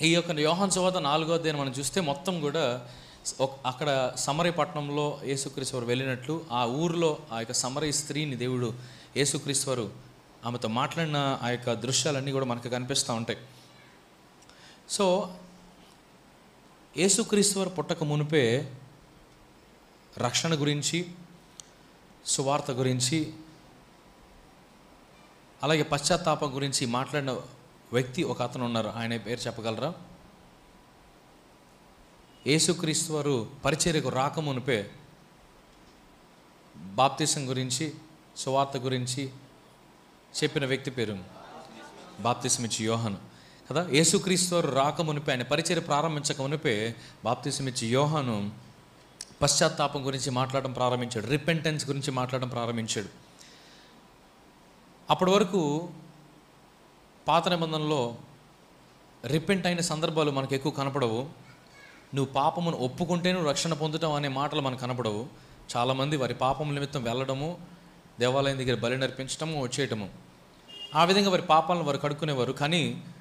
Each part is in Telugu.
ఈ యొక్క యోహాన్ సువాత నాలుగో అధ్యాయం మనం చూస్తే మొత్తం కూడా ఒక- అక్కడ సమరయ పట్టణంలో యేసుక్రీస్తు వారు వెళ్ళినట్లు ఆ ఊరిలో ఆ యొక్క సమరయ స్త్రీని దేవుడు యేసుక్రీస్తు వారు ఆమెతో మాట్లాడిన ఆ యొక్క దృశ్యాలన్నీ కూడా మనకు కనిపిస్తూ ఉంటాయి సో యేసుక్రీస్తు వారు పుట్టక మునిపే రక్షణ గురించి సువార్త గురించి అలాగే పశ్చాత్తాపం గురించి మాట్లాడిన వ్యక్తి ఒక అతను ఉన్నారు ఆయన పేరు చెప్పగలరా యేసుక్రీస్తు వారు పరిచర్యకు రాకమునిపే బాప్తిసం గురించి సువార్త గురించి చెప్పిన వ్యక్తి పేరు బాప్తిసం ఇచ్చి యోహాను కదా యేసుక్రీస్తు వారు రాకమునిపే ఆయన పరిచర్య ప్రారంభించక మునిపే బాప్తిసం ఇచ్చి యోహాను పశ్చాత్తాపం గురించి మాట్లాడడం ప్రారంభించాడు రిపెంటెన్స్ గురించి మాట్లాడడం ప్రారంభించాడు అప్పటి వరకు పాత నిబంధనలో రిపెంట్ అయిన సందర్భాలు మనకు ఎక్కువ కనపడవు నువ్వు పాపమును ఒప్పుకుంటే నువ్వు రక్షణ పొందుతాం అనే మాటలు మనకు కనపడవు చాలామంది వారి పాపం నిమిత్తం వెళ్ళడము దేవాలయం దగ్గర బలి నర్పించడము వచ్చేయటము ఆ విధంగా వారి పాపాలను వారు కడుక్కునేవారు కానీ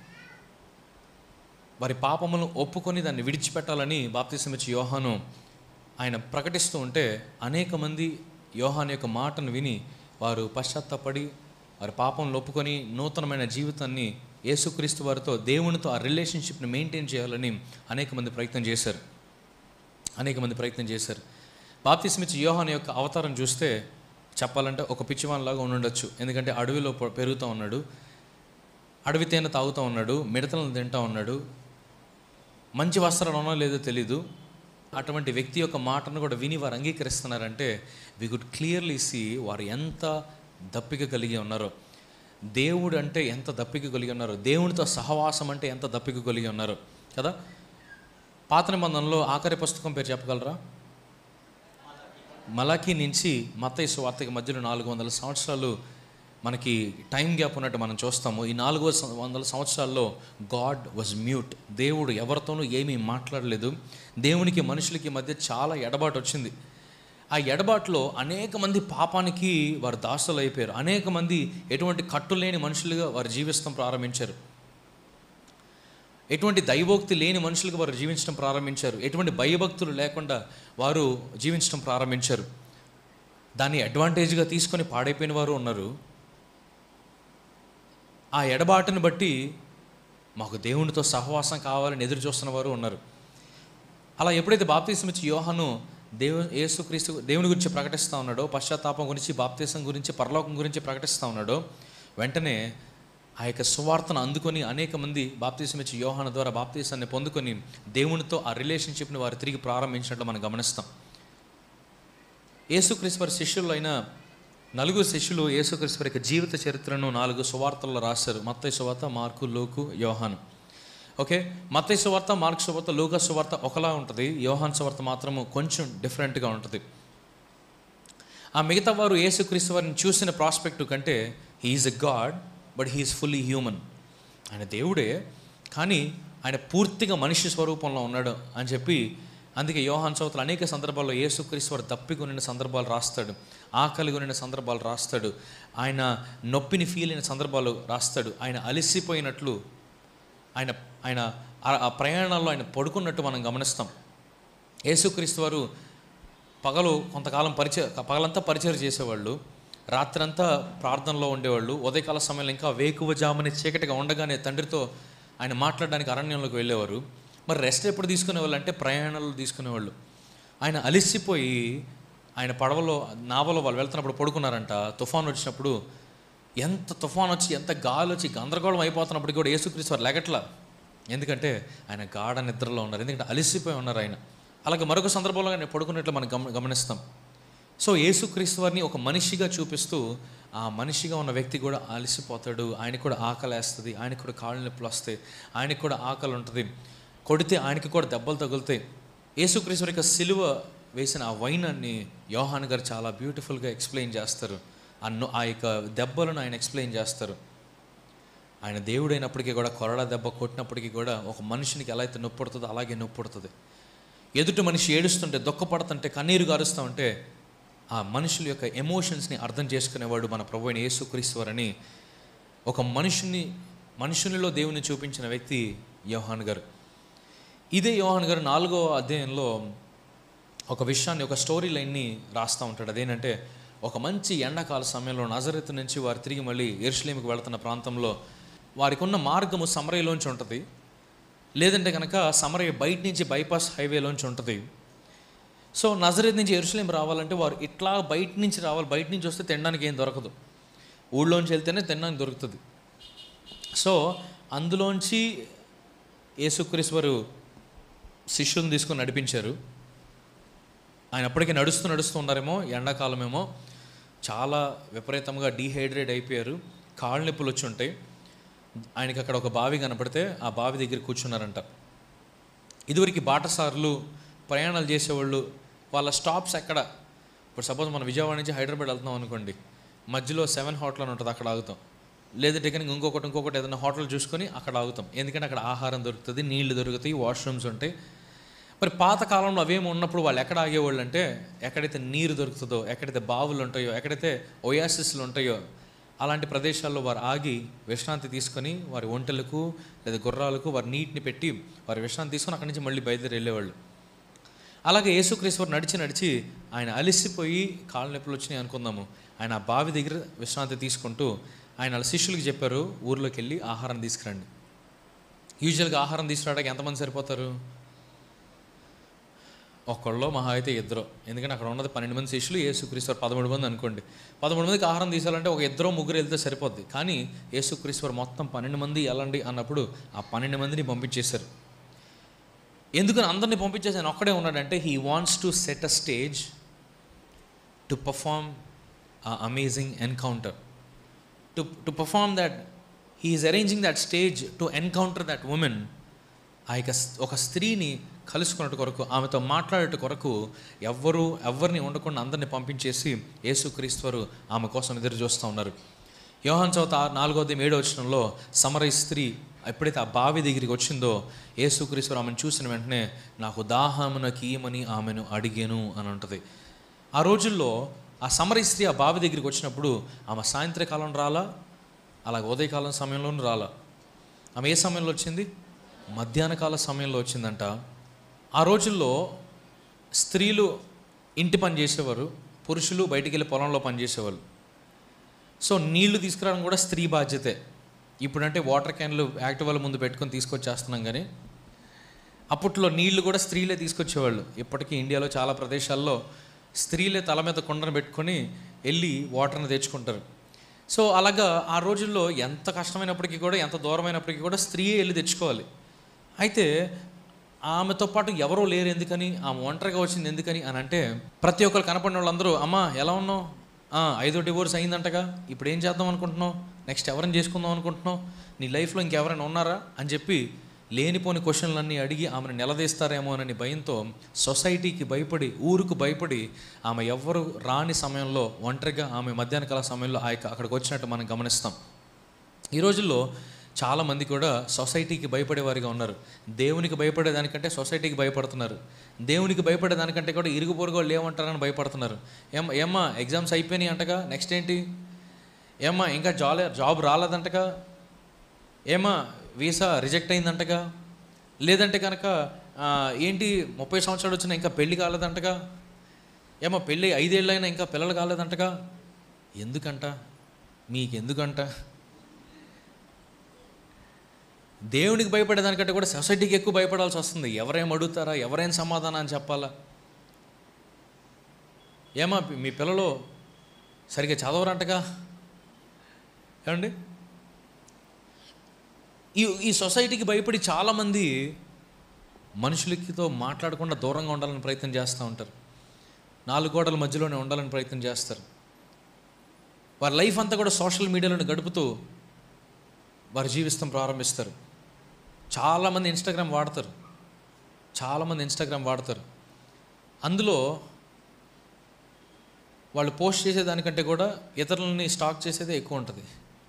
వారి పాపములను ఒప్పుకొని దాన్ని విడిచిపెట్టాలని బాప్తిసం ఇచ్చి యోహాను ఆయన ప్రకటిస్తూ ఉంటే అనేక మంది యోహాను యొక్క మాటను విని వారు పశ్చాత్తాపడి వారి పాపంలో ఒప్పుకొని నూతనమైన జీవితాన్ని యేసుక్రీస్తు వారితో దేవునితో ఆ రిలేషన్షిప్ని మెయింటైన్ చేయాలని అనేక మంది ప్రయత్నం చేశారు అనేక మంది ప్రయత్నం చేశారు బాప్తిస్మిచ్చి యోహాన్ యొక్క అవతారం చూస్తే చెప్పాలంటే ఒక పిచ్చివాన్లాగా ఉండుండొచ్చు ఎందుకంటే అడవిలో పొ- పెరుగుతూ ఉన్నాడు అడవి తేనె తాగుతూ ఉన్నాడు మిడతలను తింటూ ఉన్నాడు మంచి వస్త్రాలు ఉన్నా లేదో తెలీదు అటువంటి వ్యక్తి యొక్క మాటను కూడా విని వారు అంగీకరిస్తున్నారంటే వి గుడ్ క్లియర్లీ సీ వారు ఎంత దప్పిక కలిగి ఉన్నారో దేవుడు అంటే ఎంత దప్పిక కలిగి ఉన్నారో దేవునితో సహవాసం అంటే ఎంత దప్పిక కలిగి ఉన్నారో కదా పాత నిబంధనలో ఆఖరి పుస్తకం పేరు చెప్పగలరా మలాకి నుంచి మత్తయి సువార్తకి మధ్యలో నాలుగు వందల సంవత్సరాలు మనకి టైం గ్యాప్ ఉన్నట్టు మనం చూస్తాము ఈ నాలుగు సం- వందల సంవత్సరాల్లో గాడ్ వాజ్ మ్యూట్ దేవుడు ఎవరితోనూ ఏమీ మాట్లాడలేదు దేవునికి మనుషులకి మధ్య చాలా ఎడబాటు వచ్చింది ఆ ఎడబాటులో అనేక మంది పాపానికి వారు దాసులు అయిపోయారు అనేక మంది ఎటువంటి కట్టు లేని మనుషులుగా వారు జీవిస్తాం ప్రారంభించారు ఎటువంటి దైవోక్తి లేని మనుషులుగా వారు జీవించడం ప్రారంభించారు ఎటువంటి భయభక్తులు లేకుండా వారు జీవించడం ప్రారంభించారు దాన్ని అడ్వాంటేజ్గా తీసుకొని పాడైపోయిన వారు ఉన్నారు ఆ ఎడబాటును బట్టి మాకు దేవునితో సహవాసం కావాలని ఎదురు చూస్తున్న వారు ఉన్నారు అలా ఎప్పుడైతే బాప్తీసం ఇచ్చి యోహాను దేవు యేసుక్రీస్తు దేవుని గురించి ప్రకటిస్తూ ఉన్నాడో పశ్చాత్తాపం గురించి బాప్తీసం గురించి పరలోకం గురించి ప్రకటిస్తూ ఉన్నాడో వెంటనే ఆ యొక్క సువార్తను అందుకొని అనేక మంది బాప్తీసం ఇచ్చి యోహాను ద్వారా బాప్తీసాన్ని పొందుకొని దేవునితో ఆ రిలేషన్షిప్ని వారు తిరిగి ప్రారంభించినట్లు మనం గమనిస్తాం యేసుక్రీస్తు వారి శిష్యుల్లో అయిన నలుగురు శిష్యులు యేసుక్రీస్తు వారి యొక్క జీవిత చరిత్రను నాలుగు సువార్తల్లో రాశారు మత్తయి సువార్త మార్కు లోకు యోహాను ఓకే మత్తయి సువార్త మార్క్ సువార్త లూకా సువార్త ఒకలా ఉంటుంది యోహాన్ సువార్త మాత్రము కొంచెం డిఫరెంట్గా ఉంటుంది ఆ మిగతా వారు యేసుక్రీస్తు వారిని చూసిన ప్రాస్పెక్టు కంటే he's a god but he's fully human ఆయన దేవుడే కానీ ఆయన పూర్తిగా మనిషి స్వరూపంలో ఉన్నాడు అని చెప్పి అందుకే యోహాన్ చౌతలు అనేక సందర్భాల్లో యేసుక్రీస్తు వారు తప్పికొనిన సందర్భాలు రాస్తాడు ఆకలి కొనిన సందర్భాలు రాస్తాడు ఆయన నొప్పిని ఫీల్ అయిన సందర్భాలు రాస్తాడు ఆయన అలసిపోయినట్లు ఆయన ఆయన ఆ- ఆ ప్రయాణాల్లో ఆయన పడుకున్నట్టు మనం గమనిస్తాం యేసుక్రీస్తు వారు పగలు కొంతకాలం పరిచయ పగలంతా పరిచయం చేసేవాళ్ళు రాత్రంతా ప్రార్థనలో ఉండేవాళ్ళు ఉదయకాల సమయంలో ఇంకా వేకువ జామని చీకటిగా ఉండగానే తండ్రితో ఆయన మాట్లాడడానికి అరణ్యంలోకి వెళ్ళేవారు మరి రెస్ట్ ఎప్పుడు తీసుకునేవాళ్ళు అంటే ప్రయాణాలు తీసుకునేవాళ్ళు ఆయన అలిసిపోయి ఆయన పడవలో నావలో వాళ్ళు వెళ్తున్నప్పుడు పడుకున్నారంట తుఫాన్ వచ్చినప్పుడు ఎంత తుఫాన్ వచ్చి ఎంత గాలి వచ్చి గందరగోళం అయిపోతున్నప్పుడు కూడా యేసుక్రీస్తు వారు లెగట్లా ఎందుకంటే ఆయన గాఢ నిద్రలో ఉన్నారు ఎందుకంటే అలిసిపోయి ఉన్నారు ఆయన అలాగే మరొక సందర్భంలో ఆయన పడుకున్నట్లు మనం గమ గమనిస్తాం సో యేసుక్రీస్తు వారిని ఒక మనిషిగా చూపిస్తూ ఆ మనిషిగా ఉన్న వ్యక్తి కూడా అలసిపోతాడు ఆయనకు కూడా ఆకలి వేస్తుంది ఆయనకు కూడా కాళ్ళు నొప్పులు వస్తాయి ఆయనకు కూడా ఆకలి ఉంటుంది కొడితే ఆయనకి కూడా దెబ్బలు తగులుతాయి యేసుక్రీస్తు వారి యొక్క సిలువ వేసిన ఆ వైనాన్ని యోహాన్ గారు చాలా బ్యూటిఫుల్గా ఎక్స్ప్లెయిన్ చేస్తారు ఆ నొ- ఆ యొక్క దెబ్బలను ఆయన ఎక్స్ప్లెయిన్ చేస్తారు ఆయన దేవుడైనప్పటికీ కూడా కొరడా దెబ్బ కొట్టినప్పటికీ కూడా ఒక మనిషినికి ఎలా అయితే నొప్పి పుడుతుందో అలాగే నొప్పి పుడుతుంది ఎదుటి మనిషి ఏడుస్తుంటే దుఃఖపడుతుంటే కన్నీరు గారుస్తూ ఉంటే ఆ మనుషుల యొక్క ఎమోషన్స్ని అర్థం చేసుకునేవాడు మన ప్రభు అయిన యేసుక్రీశ్వరని ఒక మనుషుని మనుషునిలో దేవుని చూపించిన వ్యక్తి యోహాన్ గారు ఇదే యోహాన్ గారు నాలుగో అధ్యాయంలో ఒక విషయాన్ని ఒక స్టోరీ లైన్ని రాస్తూ ఉంటాడు అదేంటంటే ఒక మంచి ఎండాకాల సమయంలో నజరెత్ నుంచి వారు తిరిగి మళ్ళీ ఎరుషలేమికి వెళ్తున్న ప్రాంతంలో వారికి ఉన్న మార్గము సమరయ్యలోంచి ఉంటుంది లేదంటే కనుక సమరయ్య బయట నుంచి బైపాస్ హైవేలోంచి ఉంటుంది సో నజరేత్ నుంచి ఎరుసలేం రావాలంటే వారు ఇట్లా బయట నుంచి రావాలి బయట నుంచి వస్తే తినడానికి ఏం దొరకదు ఊళ్ళోంచి వెళ్తేనే తినడానికి దొరుకుతుంది సో అందులోంచి యేసుక్రీశ్వరు శిష్యుని తీసుకొని నడిపించారు ఆయన అప్పటికే నడుస్తూ నడుస్తూ ఉన్నారేమో ఎండాకాలమేమో చాలా విపరీతంగా డీహైడ్రేట్ అయిపోయారు కాళ్ళ నొప్పులు వచ్చి ఉంటాయి ఆయనకి అక్కడ ఒక బావి కనపడితే ఆ బావి దగ్గర కూర్చున్నారంట ఇదివరకు బాటసారులు ప్రయాణాలు చేసేవాళ్ళు వాళ్ళ స్టాప్స్ ఎక్కడ ఇప్పుడు సపోజ్ మనం విజయవాడ నుంచి హైదరాబాద్ వెళ్తున్నాం అనుకోండి మధ్యలో సెవెన్ హోటల్ అని ఉంటుంది అక్కడ ఆగుతాం లేదంటే కనుక ఇంకొకటి ఇంకొకటి ఏదైనా హోటల్ చూసుకొని అక్కడ ఆగుతాం ఎందుకంటే అక్కడ ఆహారం దొరుకుతుంది నీళ్లు దొరుకుతాయి వాష్రూమ్స్ ఉంటాయి మరి పాత కాలంలో అవేమి ఉన్నప్పుడు వాళ్ళు ఎక్కడ ఆగేవాళ్ళు అంటే ఎక్కడైతే నీరు దొరుకుతుందో ఎక్కడైతే బావులు ఉంటాయో ఎక్కడైతే ఒయాసిస్లు ఉంటాయో అలాంటి ప్రదేశాల్లో వారు ఆగి విశ్రాంతి తీసుకొని వారి ఒంటెలకు లేదా గుర్రాలకు వారి నీటిని పెట్టి వారి విశ్రాంతి తీసుకొని అక్కడి నుంచి మళ్ళీ బయలుదేరి వెళ్ళేవాళ్ళు అలాగే యేసుక్రీశ్వరు నడిచి నడిచి ఆయన అలిసిపోయి కాళ్ళ నొప్పులు వచ్చినాయి అనుకుందాము ఆయన ఆ బావి దగ్గర విశ్రాంతి తీసుకుంటూ ఆయన వాళ్ళ శిష్యులకి చెప్పారు ఊర్లోకి వెళ్ళి ఆహారం తీసుకురండి యూజువల్గా ఆహారం తీసుకురావడానికి ఎంతమంది సరిపోతారు ఒక్కళ్ళో మహా అయితే ఇద్దరు ఎందుకంటే అక్కడ ఉన్నది పన్నెండు మంది శిష్యులు యేసుక్రీశ్వర్ పదమూడు మంది అనుకోండి పదమూడు మందికి ఆహారం తీసాలంటే ఒక ఇద్దరు ముగ్గురు వెళ్తే సరిపోద్ది కానీ యేసుక్రీశ్వర్ మొత్తం పన్నెండు మంది వెళ్ళండి అన్నప్పుడు ఆ పన్నెండు మందిని పంపించేశారు ఎందుకని అందరిని పంపించేసి ఆయన ఒక్కడే ఉన్నాడంటే he wants to set a stage to perform a amazing encounter to to perform that he's arranging that stage to encounter that women ఆ యొక్క స్- ఒక స్త్రీని కలుసుకున్నట్టు కొరకు ఆమెతో మాట్లాడేట కొరకు ఎవ్వరు ఎవరిని ఉండకుండా అందరిని పంపించేసి యేసుక్రీశ్వరు ఆమె కోసం ఎదురు చూస్తూ ఉన్నారు యోహాన్ చౌత నాలుగోది ఏడో వచనంలో సమరయ స్త్రీ ఎప్పుడైతే ఆ బావి దగ్గరికి వచ్చిందో యేసుక్రీశ్వరు ఆమెను చూసిన వెంటనే నాకు దాహమున కీయమని ఆమెను అడిగాను అని ఉంటుంది ఆ రోజుల్లో ఆ సమరయ స్త్రీ ఆ బావి దగ్గరికి వచ్చినప్పుడు ఆమె సాయంత్రకాలం రాలా అలాగే ఉదయకాలం సమయంలోనూ రాలా ఆమె ఏ సమయంలో వచ్చింది మధ్యాహ్న కాల సమయంలో వచ్చిందంట ఆ రోజుల్లో స్త్రీలు ఇంటి పని చేసేవారు పురుషులు బయటికి వెళ్ళి పొలంలో పని చేసేవాళ్ళు సో నీళ్లు తీసుకురావడం కూడా స్త్రీ బాధ్యతే ఇప్పుడంటే వాటర్ క్యాన్లు యాక్టివాల ముందు పెట్టుకొని తీసుకొచ్చేస్తున్నాం కానీ అప్పట్లో నీళ్లు కూడా స్త్రీలే తీసుకొచ్చేవాళ్ళు ఇప్పటికీ ఇండియాలో చాలా ప్రదేశాల్లో స్త్రీలే తల మీద కొండను పెట్టుకొని వెళ్ళి వాటర్ని తెచ్చుకుంటారు సో అలాగా ఆ రోజుల్లో ఎంత కష్టమైనప్పటికీ కూడా ఎంత దూరమైనప్పటికీ కూడా స్త్రీయే వెళ్ళి తెచ్చుకోవాలి అయితే ఆమెతో పాటు ఎవరో లేరు ఎందుకని ఆమె ఒంటరిగా వచ్చింది ఎందుకని అని అంటే ప్రతి ఒక్కరు కనపడిన వాళ్ళందరూ అమ్మా ఎలా ఉన్నావు "ఆ, ఐదో డివోర్స్ అయిందంటగా ఇప్పుడు ఏం చేద్దాం అనుకుంటున్నావు నెక్స్ట్ ఎవరిని చేసుకుందాం అనుకుంటున్నావు నీ లైఫ్లో ఇంకెవరైనా ఉన్నారా అని చెప్పి లేనిపోని క్వశ్చన్లన్నీ అడిగి ఆమెను నిలదీస్తారేమో అని భయంతో సొసైటీకి భయపడి ఊరుకు భయపడి ఆమె ఎవ్వరు రాని సమయంలో ఒంటరిగా ఆమె మధ్యాహ్న కాల సమయంలో ఆ యొక్క అక్కడికి వచ్చినట్టు మనం గమనిస్తాం ఈ రోజుల్లో చాలామంది కూడా సొసైటీకి భయపడేవారిగా ఉన్నారు దేవునికి భయపడేదానికంటే సొసైటీకి భయపడుతున్నారు దేవునికి భయపడేదానికంటే కూడా ఇరుగు పొరుగు వాళ్ళు ఏమంటారని భయపడుతున్నారు ఏం ఏమ్మా ఎగ్జామ్స్ అయిపోయినాయి అంటగా నెక్స్ట్ ఏంటి ఏమ్మా ఇంకా జాబ్ జాబ్ రాలేదంటగా ఏమా వీసా రిజెక్ట్ అయిందంటగా లేదంటే కనుక ఆ, ఏంటి ముప్పై సంవత్సరాలు వచ్చినా ఇంకా పెళ్లి కాలేదంటగా ఏమో పెళ్ళి ఐదేళ్ళైనా ఇంకా పిల్లలు కాలేదంటగా ఎందుకంట మీకు ఎందుకంట దేవునికి భయపడేదానికంటే కూడా సొసైటీకి ఎక్కువ భయపడాల్సి వస్తుంది ఎవరేం అడుగుతారా ఎవరేం సమాధానం అని చెప్పాలా ఏమా మీ పిల్లలు సరిగ్గా చదవరంటగా ఏమండి ఈ ఈ సొసైటీకి భయపడి చాలామంది మనుషులకితో మాట్లాడకుండా దూరంగా ఉండాలని ప్రయత్నం చేస్తూ ఉంటారు నాలుగు గోడల మధ్యలోనే ఉండాలని ప్రయత్నం చేస్తారు వారి లైఫ్ అంతా కూడా సోషల్ మీడియాలోనే గడుపుతూ వారు జీవిస్తాం ప్రారంభిస్తారు చాలామంది ఇన్స్టాగ్రామ్ వాడతారు చాలామంది ఇన్స్టాగ్రామ్ వాడతారు అందులో వాళ్ళు పోస్ట్ చేసేదానికంటే కూడా ఇతరులని స్టాక్ చేసేదే ఎక్కువ ఉంటుంది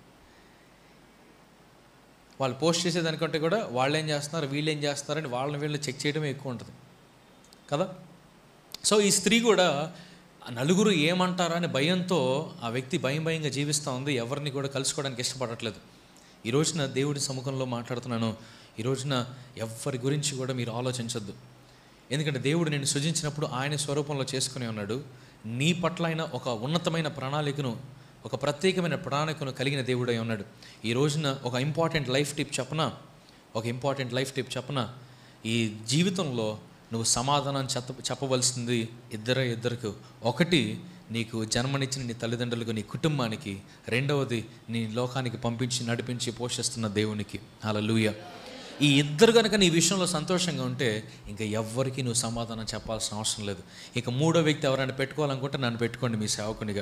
వాళ్ళు పోస్ట్ చేసేదానికంటే కూడా వాళ్ళు ఏం చేస్తున్నారు వీళ్ళు ఏం చేస్తున్నారని వాళ్ళని వీళ్ళని చెక్ చేయడమే ఎక్కువ ఉంటుంది కదా సో ఈ స్త్రీ కూడా ఆ నలుగురు ఏమంటారా అని భయంతో ఆ వ్యక్తి భయం భయంగా జీవిస్తూ ఉంది ఎవరిని కూడా కలుసుకోవడానికి ఇష్టపడట్లేదు ఈ రోజున దేవుడి సముఖంలో మాట్లాడుతున్నాను ఈ రోజున ఎవరి గురించి కూడా మీరు ఆలోచించొద్దు ఎందుకంటే దేవుడు నేను సృజించినప్పుడు ఆయన స్వరూపంలో చేసుకుని ఉన్నాడు నీ పట్ల ఆయన ఒక ఉన్నతమైన ప్రణాళికను ఒక ప్రత్యేకమైన ప్రణాళికను కలిగిన దేవుడై ఉన్నాడు ఈ రోజున ఒక ఇంపార్టెంట్ లైఫ్ టిప్ చెప్పనా ఒక ఇంపార్టెంట్ లైఫ్ టిప్ చెప్పనా ఈ జీవితంలో నువ్వు సమాధానం చెప్ప చెప్పవలసింది ఇద్దరే ఇద్దరికి ఒకటి నీకు జన్మనిచ్చిన నీ తల్లిదండ్రులకు నీ కుటుంబానికి రెండవది నీ లోకానికి పంపించి నడిపించి పోషిస్తున్న దేవునికి అలా ఈ ఇద్దరు కనుక నీ విషయంలో సంతోషంగా ఉంటే ఇంకా ఎవ్వరికి నువ్వు సమాధానం చెప్పాల్సిన అవసరం లేదు ఇక మూడో వ్యక్తి ఎవరైనా పెట్టుకోవాలనుకుంటే నన్ను పెట్టుకోండి మీ సేవకునిగా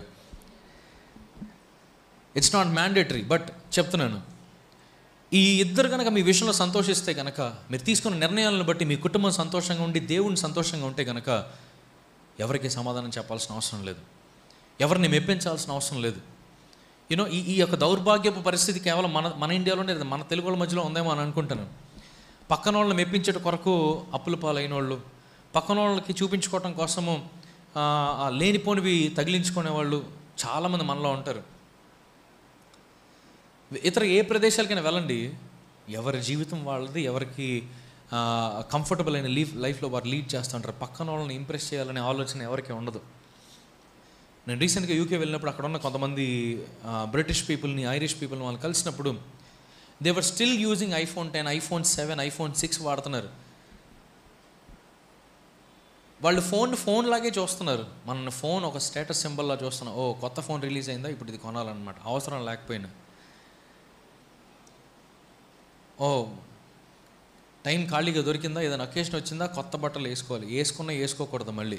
ఇట్స్ నాట్ మ్యాండేటరీ బట్ చెప్తున్నాను ఈ ఇద్దరు కనుక మీ విషయంలో సంతోషిస్తే కనుక మీరు తీసుకున్న నిర్ణయాలను బట్టి మీ కుటుంబం సంతోషంగా ఉండి దేవుని సంతోషంగా ఉంటే కనుక ఎవరికి సమాధానం చెప్పాల్సిన అవసరం లేదు ఎవరిని మెప్పించాల్సిన అవసరం లేదు యూనో ఈ ఈ యొక్క దౌర్భాగ్యపు పరిస్థితి కేవలం మన మన ఇండియాలోనే లేదు, మన తెలుగు వాళ్ళ మధ్యలో ఉందేమో అని అనుకుంటాను పక్కన వాళ్ళని మెప్పించడం కొరకు అప్పుల పాలైన వాళ్ళు పక్కన వాళ్ళకి చూపించుకోవటం కోసము ఆ, ఆ లేనిపోనివి తగిలించుకునే వాళ్ళు చాలామంది మనలో ఉంటారు ఇతర ఏ ప్రదేశాలకైనా వెళ్ళండి ఎవరి జీవితం వాళ్ళది ఎవరికి కంఫర్టబుల్ అయిన లీఫ్ లైఫ్లో వారు లీడ్ చేస్తుంటారు పక్కన వాళ్ళని ఇంప్రెస్ చేయాలనే ఆలోచన ఎవరికి ఉండదు నేను రీసెంట్గా యూకే వెళ్ళినప్పుడు అక్కడ ఉన్న కొంతమంది బ్రిటిష్ పీపుల్ని ఐరిష్ పీపుల్ని వాళ్ళు కలిసినప్పుడు they're still using iPhone ten iPhone seven iPhone six వాడుతున్నారు వాళ్ళు ఫోన్ ఫోన్ లాగే చూస్తున్నారు మన ఫోన్ ఒక స్టేటస్ సింబల్లా చూస్తున్నారు ఓ కొత్త ఫోన్ రిలీజ్ అయిందా ఇప్పుడు ఇది కొనాలన్నమాట అవసరం లేకపోయినా ఓ టైం ఖాళీగా దొరికిందా ఏదైనా అకేషన్ వచ్చిందా కొత్త బట్టలు వేసుకోవాలి వేసుకున్నా వేసుకోకూడదు మళ్ళీ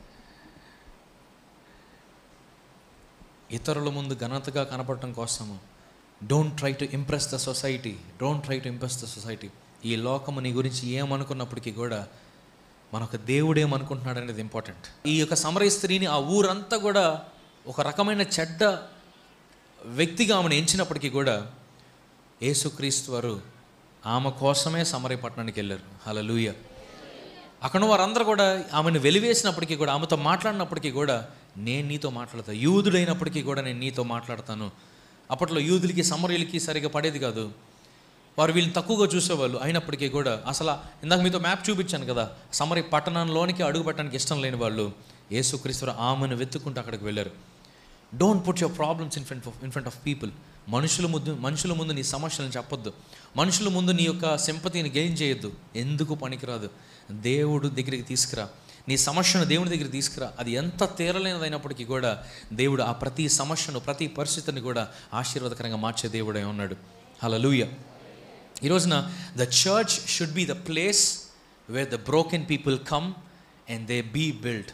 ఇతరుల ముందు ఘనతగా కనపడటం కోసము don't try to impress the society don't try to impress the society ఈ లోకము నీ గురించి ఏమనుకున్నప్పటికీ కూడా మనొక దేవుడు ఏమనుకుంటున్నాడు అనేది ఇంపార్టెంట్ ఈ యొక్క సమరయ స్త్రీని ఆ ఊరంతా కూడా ఒక రకమైన చెడ్డ వ్యక్తిగా ఆమెను ఎంచినప్పటికీ కూడా యేసుక్రీస్తు వారు ఆమె కోసమే సమరయ పట్టణానికి వెళ్ళారు హలలుయ అక్కడ వారందరూ కూడా ఆమెను వెలివేసినప్పటికీ కూడా ఆమెతో మాట్లాడినప్పటికీ కూడా నేను నీతో మాట్లాడతాను యూదుడైనప్పటికీ కూడా నేను నీతో మాట్లాడతాను అప్పట్లో యూదులకి సమరయులకి సరిగా పడేది కాదు వారు వీళ్ళని తక్కువగా చూసేవాళ్ళు అయినప్పటికీ కూడా అసలు ఇందాక మీతో మ్యాప్ చూపించాను కదా సమరి పట్టణంలోనికి అడుగు పెట్టడానికి ఇష్టం లేని వాళ్ళు యేసుక్రీస్తు ఆమెను వెతుక్కుంటూ అక్కడికి వెళ్ళారు don't put your problems in front of in front of people మనుషుల ముందు మనుషుల ముందు నీ సమస్యలను చెప్పొద్దు మనుషుల ముందు నీ యొక్క సింపతిని గెయిన్ చేయొద్దు ఎందుకు పనికిరాదు దేవుడు దగ్గరికి తీసుకురా నీ సమస్యను దేవుని దగ్గర తీసుకురా అది ఎంత తీరలేనిదైనప్పటికీ కూడా దేవుడు ఆ ప్రతి సమస్యను ప్రతి పరిస్థితిని కూడా ఆశీర్వాదకరంగా మార్చే దేవుడై ఉన్నాడు హలలుయ ఈ రోజున the church should be the place where the broken people come and they be build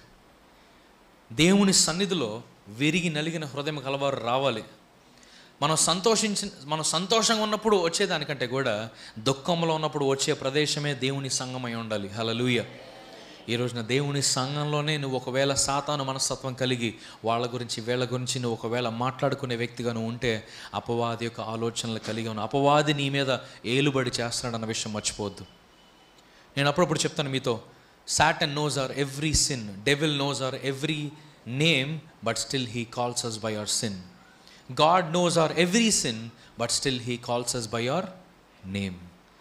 దేవుని సన్నిధిలో విరిగి నలిగిన హృదయం కలవారు రావాలి మనం సంతోషించి మనం సంతోషంగా ఉన్నప్పుడు వచ్చేదానికంటే కూడా దుఃఖంలో ఉన్నప్పుడు వచ్చే ప్రదేశమే దేవుని సంఘమై ఉండాలి హలలుయ ఈ రోజున దేవుని సంఘంలోనే నువ్వు ఒకవేళ సాతాను మనస్తత్వం కలిగి వాళ్ళ గురించి వీళ్ళ గురించి నువ్వు ఒకవేళ మాట్లాడుకునే వ్యక్తిగా నువ్వు ఉంటే అపవాది యొక్క ఆలోచనలు కలిగి ఉన్న అపవాది నీ మీద ఏలుబడి చేస్తున్నాడన్న విషయం మర్చిపోవద్దు నేను అప్పుడప్పుడు చెప్తాను మీతో Satan knows our every sin devil knows our every name but still he calls us by our sin God knows our every sin but still he calls us by our name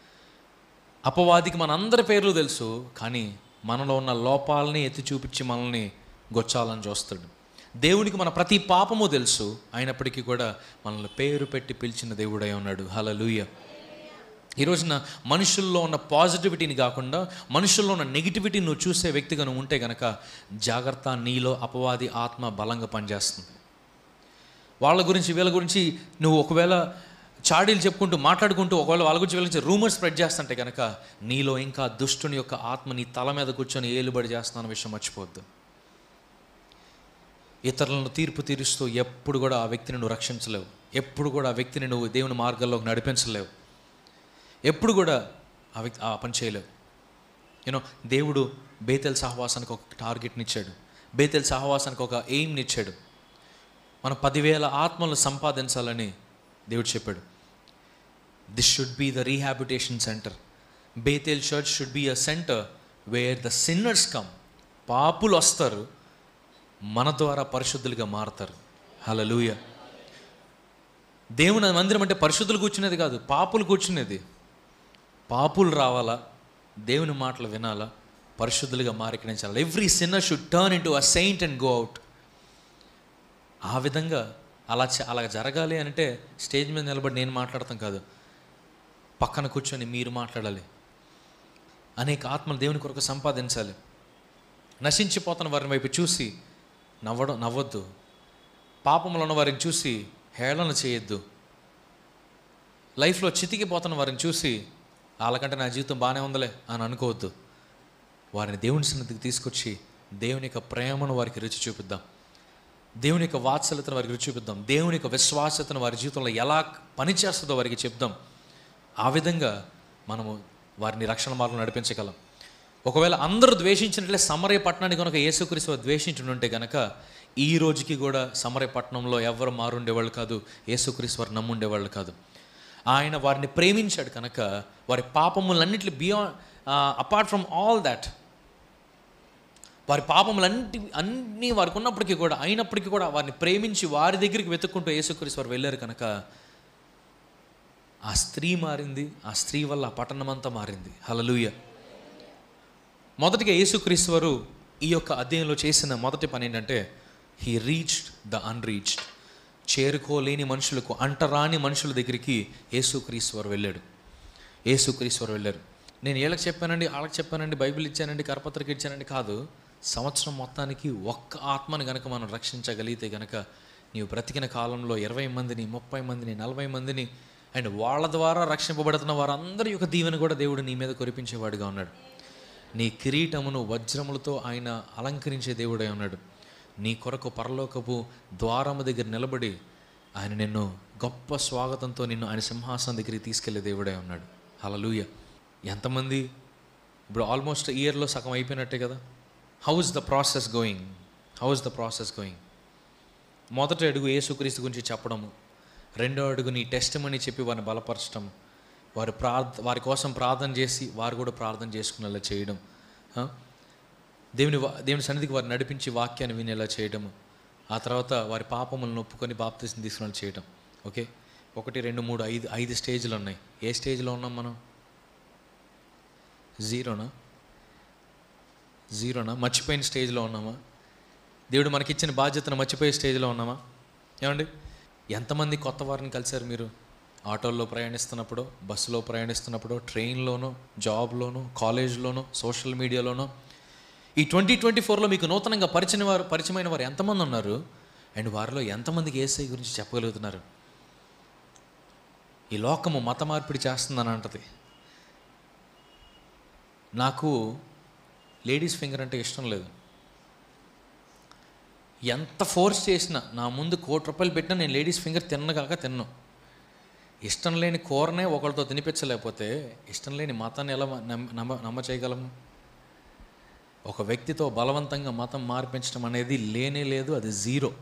అపవాదికి మన అందరి పేర్లు తెలుసు కానీ మనలో ఉన్న లోపాలని ఎత్తి చూపించి మనల్ని గొచ్చాలని చూస్తాడు దేవునికి మన ప్రతి పాపము తెలుసు అయినప్పటికీ కూడా మనల్ని పేరు పెట్టి పిలిచిన దేవుడై ఉన్నాడు హలలుయ ఈ రోజున మనుషుల్లో ఉన్న పాజిటివిటీని కాకుండా మనుషుల్లో ఉన్న నెగిటివిటీ నువ్వు చూసే వ్యక్తిగా నువ్వు ఉంటే గనక జాగ్రత్త నీలో అపవాది ఆత్మ బలంగా పనిచేస్తుంది వాళ్ళ గురించి వీళ్ళ గురించి నువ్వు ఒకవేళ చాడీలు చెప్పుకుంటూ మాట్లాడుకుంటూ ఒకవేళ వాళ్ళ గురించి వీళ్ళ గురించి రూమర్ స్ప్రెడ్ చేస్తుంటే కనుక నీలో ఇంకా దుష్టుని యొక్క ఆత్మ నీ తల మీద కూర్చొని ఏలుబడి చేస్తున్న విషయం మర్చిపోవద్దు ఇతరులను తీర్పు తీరుస్తూ ఎప్పుడు కూడా ఆ వ్యక్తిని నువ్వు రక్షించలేవు ఎప్పుడు కూడా ఆ వ్యక్తిని నువ్వు దేవుని మార్గంలోకి నడిపించలేవు ఎప్పుడు కూడా ఆ వ్యక్తి ఆ పని చేయలేవు యూనో దేవుడు బేతెల్ సహవాసానికి ఒక టార్గెట్ని ఇచ్చాడు బేతెల్ సహవాసానికి ఒక ఎయిమ్ని ఇచ్చాడు మనం పదివేల ఆత్మలను సంపాదించాలని దేవుడు చెప్పాడు this should be the rehabilitation centre Bethel church should be a centre where the sinners come పాపులు వస్తారు మన ద్వారా పరిశుద్ధులుగా మారతారు హలలుయ దేవుని మందిరం అంటే పరిశుద్ధులు కూర్చునేది కాదు పాపులు కూర్చునేది పాపులు రావాలా దేవుని మాటలు వినాలా పరిశుద్ధులుగా మారికరించాలి every sinner should turn into a saint and go out ఆ విధంగా అలా చ- అలా జరగాలి అంటే స్టేజ్ మీద నిలబడి నేను మాట్లాడతాం కాదు పక్కన కూర్చొని మీరు మాట్లాడాలి అనేక ఆత్మలు దేవుని కొరకు సంపాదించాలి నశించిపోతున్న వారిని వైపు చూసి నవ్వడం నవ్వొద్దు పాపంలో ఉన్న వారిని చూసి హేళన చేయొద్దు లైఫ్లో చితికిపోతున్న వారిని చూసి వాళ్ళకంటే నా జీవితం బాగానే ఉందిలే అని అనుకోవద్దు వారిని దేవుని సన్నిధికి తీసుకొచ్చి దేవుని యొక్క ప్రేమను వారికి రుచి చూపిద్దాం దేవుని యొక్క వాత్సల్యతను వారికి రుచి చూపిద్దాం దేవుని యొక్క విశ్వాసతను వారి జీవితంలో ఎలా పనిచేస్తుందో వారికి చెప్దాం ఆ విధంగా మనము వారిని రక్షణ మార్గం నడిపించగలం ఒకవేళ అందరూ ద్వేషించినట్లే సమరయ పట్టణాన్ని కనుక యేసుక్రీస్తు ద్వేషించుంటే గనక ఈ రోజుకి కూడా సమరయ పట్టణంలో ఎవరు మారుండేవాళ్ళు కాదు యేసుక్రీస్తు వారు నమ్ముండేవాళ్ళు కాదు ఆయన వారిని ప్రేమించాడు కనుక వారి పాపములన్నింటి beyond apart from all that వారి పాపములన్నిటి అన్నీ వారికి ఉన్నప్పటికీ కూడా అయినప్పటికీ కూడా వారిని ప్రేమించి వారి దగ్గరికి వెతుక్కుంటూ యేసుక్రీస్తు వారు వెళ్ళారు కనుక ఆ స్త్రీ మారింది ఆ స్త్రీ వల్ల ఆ పట్టణం అంతా మారింది హలలుయ మొదటిగా యేసుక్రీస్తు వారు ఈ యొక్క అధ్యాయంలో చేసిన మొదటి పని ఏంటంటే హీ రీచ్డ్ ద అన్రీచ్డ్ చేరుకోలేని మనుషులకు అంటరాని మనుషుల దగ్గరికి యేసుక్రీస్తు వారు వెళ్ళాడు యేసుక్రీస్తు వారు వెళ్ళారు నేను వీళ్ళకి చెప్పానండి వాళ్ళకి చెప్పానండి బైబిల్ ఇచ్చానండి కరపత్రిక ఇచ్చానండి కాదు సంవత్సరం మొత్తానికి ఒక్క ఆత్మని గనక మనం రక్షించగలిగితే గనక నీవు బ్రతికిన కాలంలో ఇరవై మందిని ముప్పై మందిని నలభై మందిని అండ్ వాళ్ళ ద్వారా రక్షింపబడుతున్న వారందరి యొక్క దీవెన కూడా దేవుడు నీ మీద కురిపించేవాడుగా ఉన్నాడు నీ కిరీటమును వజ్రములతో ఆయన అలంకరించే దేవుడై ఉన్నాడు నీ కొరకు పరలోకపు ద్వారము దగ్గర నిలబడి ఆయన నిన్ను గొప్ప స్వాగతంతో నిన్ను ఆయన సింహాసనం దగ్గరికి తీసుకెళ్లే దేవుడై ఉన్నాడు హలలుయ ఎంతమంది ఇప్పుడు ఆల్మోస్ట్ ఇయర్లో సగం అయిపోయినట్టే కదా how is the process going how is the process going మొదటి అడుగు యేసుక్రీస్తు గురించి చెప్పడము రెండో అడుగు నీ టెస్ట్ మని చెప్పి వారిని బలపరచడం వారి ప్రార్థ వారి కోసం ప్రార్థన చేసి వారు కూడా ప్రార్థన చేసుకునేలా చేయడం ఆ? దేవుని వా- దేవుని సన్నిధికి వారిని నడిపించి వాక్యాన్ని వినేలా చేయడము ఆ తర్వాత వారి పాపములను ఒప్పుకొని బాప్తీసం తీసుకుని చేయడం ఓకే ఒకటి రెండు మూడు ఐదు ఐదు స్టేజ్లు ఉన్నాయి ఏ స్టేజ్లో ఉన్నాం మనం జీరోనా జీరోనా మర్చిపోయిన స్టేజ్లో ఉన్నామా దేవుడు మనకిచ్చిన బాధ్యతను మర్చిపోయే స్టేజ్లో ఉన్నామా ఏమండి ఎంతమంది కొత్త వారిని కలిశారు మీరు ఆటోల్లో ప్రయాణిస్తున్నప్పుడు బస్సులో ప్రయాణిస్తున్నప్పుడు ట్రైన్లోనో జాబ్లోనో కాలేజ్లోనో సోషల్ మీడియాలోనో ఈ ట్వంటీ ట్వంటీ ఫోర్లో మీకు నూతనంగా పరిచయం వారు పరిచయమైన వారు ఎంతమంది ఉన్నారు అండ్ వారిలో ఎంతమందికి ఏసై గురించి చెప్పగలుగుతున్నారు ఈ లోకము మత మార్పిడి చేస్తుందని అంటది నాకు లేడీస్ ఫింగర్ అంటే ఇష్టం లేదు ఎంత ఫోర్స్ చేసినా నా ముందు కోటి రూపాయలు పెట్టినా నేను లేడీస్ ఫింగర్ తిన్నగాక తిన్ను ఇష్టం లేని కూరనే ఒకరితో తినిపించలేకపోతే ఇష్టం లేని మతాన్ని ఎలా నమ్మ నమ్మ నమ్మ చేయగలము ఒక వ్యక్తితో బలవంతంగా మతం మార్పించడం అనేది లేనే లేదు అది జీరో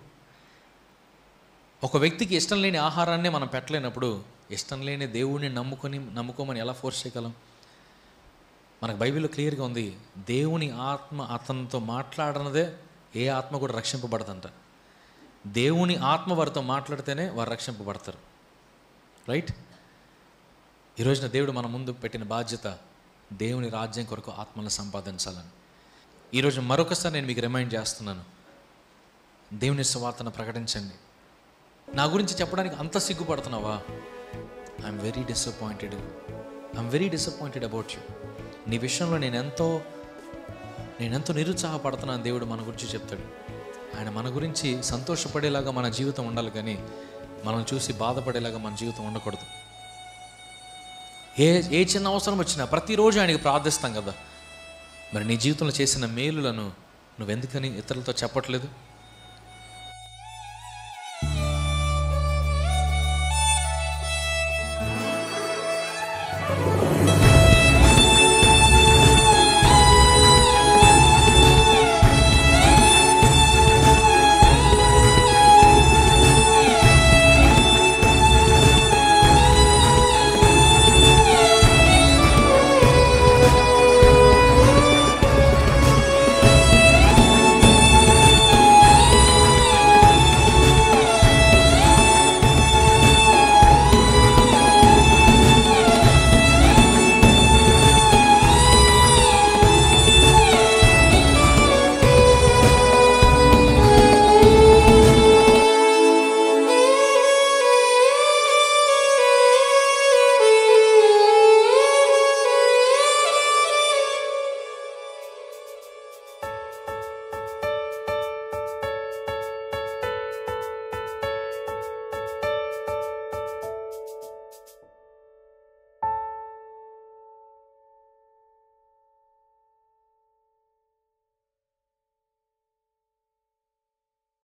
ఒక వ్యక్తికి ఇష్టం లేని ఆహారాన్ని మనం పెట్టలేనప్పుడు ఇష్టం లేని దేవుడిని నమ్ముకొని నమ్ముకోమని ఎలా ఫోర్స్ చేయగలం మనకు బైబిల్లో క్లియర్గా ఉంది దేవుని ఆత్మ అతనితో మాట్లాడనదే ఏ ఆత్మ కూడా రక్షింపబడదంట దేవుని ఆత్మ వారితో మాట్లాడితేనే వారు రక్షింపబడతారు రైట్ ఈ రోజున దేవుడు మన ముందు పెట్టిన బాధ్యత దేవుని రాజ్యం కొరకు ఆత్మలను సంపాదించాలని ఈరోజు మరొకసారి నేను మీకు రిమైండ్ చేస్తున్నాను దేవుని సువార్తను ప్రకటించండి నా గురించి చెప్పడానికి అంత సిగ్గుపడుతున్నావా I'm very disappointed I'm very disappointed about you నీ విషయంలో నేను ఎంతో నేను ఎంతో నిరుత్సాహపడుతున్నాను దేవుడు మన గురించి చెప్తాడు ఆయన మన గురించి సంతోషపడేలాగా మన జీవితం ఉండాలి కానీ మనం చూసి బాధపడేలాగా మన జీవితం ఉండకూడదు ఏ ఏ చిన్న అవసరం వచ్చినా ప్రతిరోజు ఆయనకి ప్రార్థిస్తాం కదా మరి నీ జీవితంలో చేసిన మేలులను నువ్వెందుకని ఇతరులతో చెప్పట్లేదు